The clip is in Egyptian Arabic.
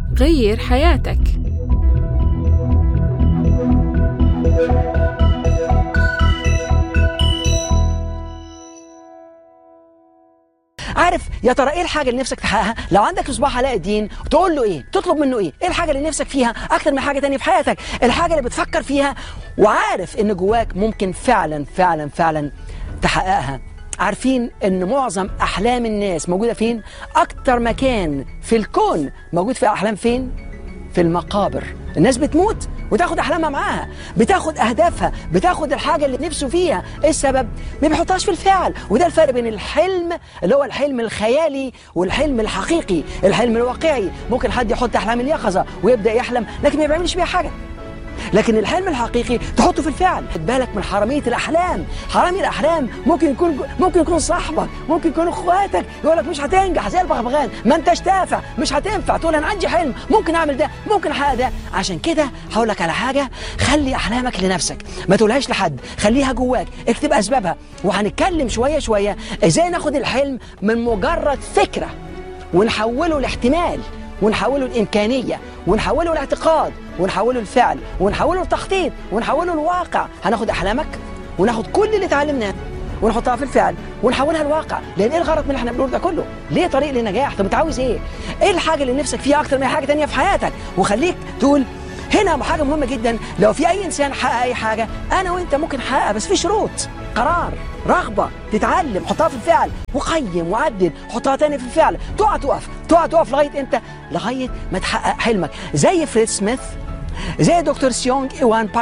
غير حياتك عارف يا ترى ايه الحاجه اللي نفسك تحققها لو عندك مصباح علاء الدين تقول له ايه تطلب منه ايه ايه الحاجه اللي نفسك فيها اكتر من حاجه تانية في حياتك الحاجه اللي بتفكر فيها وعارف ان جواك ممكن فعلا فعلا فعلا تحققها عارفين ان معظم احلام الناس موجوده فين اكتر مكان في الكون موجود في احلام فين في المقابر الناس بتموت وتاخد احلامها معاها بتاخد اهدافها بتاخد الحاجه اللي نفسه فيها ايه السبب ما بيحطهاش في الفعل وده الفرق بين الحلم اللي هو الحلم الخيالي والحلم الحقيقي الحلم الواقعي ممكن حد يحط احلام اليقظه ويبدا يحلم لكن ما بيعملش بيها حاجه لكن الحلم الحقيقي تحطه في الفعل خد بالك من حراميه الاحلام حرامي الاحلام ممكن يكون ممكن يكون صاحبك ممكن يكون اخواتك يقول لك مش هتنجح زي البغبغان ما انتش تافع مش هتنفع تقول انا عندي حلم ممكن اعمل ده ممكن احقق ده عشان كده هقول لك على حاجه خلي احلامك لنفسك ما تقولهاش لحد خليها جواك اكتب اسبابها وهنتكلم شويه شويه ازاي ناخد الحلم من مجرد فكره ونحوله لاحتمال ونحوله لإمكانية ونحوله لاعتقاد ونحوله لفعل ونحوله لتخطيط ونحوله لواقع هناخد أحلامك وناخد كل اللي اتعلمناه ونحطها في الفعل ونحولها لواقع لان ايه الغرض من اللي احنا بنقوله ده كله ليه طريق للنجاح طب انت عاوز ايه ايه الحاجه اللي نفسك فيها اكتر من أي حاجه تانية في حياتك وخليك تقول هنا حاجه مهمه جدا لو في اي انسان حقق اي حاجه انا وانت ممكن نحققها بس في شروط قرار رغبه تتعلم حطها في الفعل وقيم وعدل حطها تاني في الفعل تقع تقف تقع تقف لغايه امتى لغايه ما تحقق حلمك زي فريد سميث زي دكتور سيونج ايوان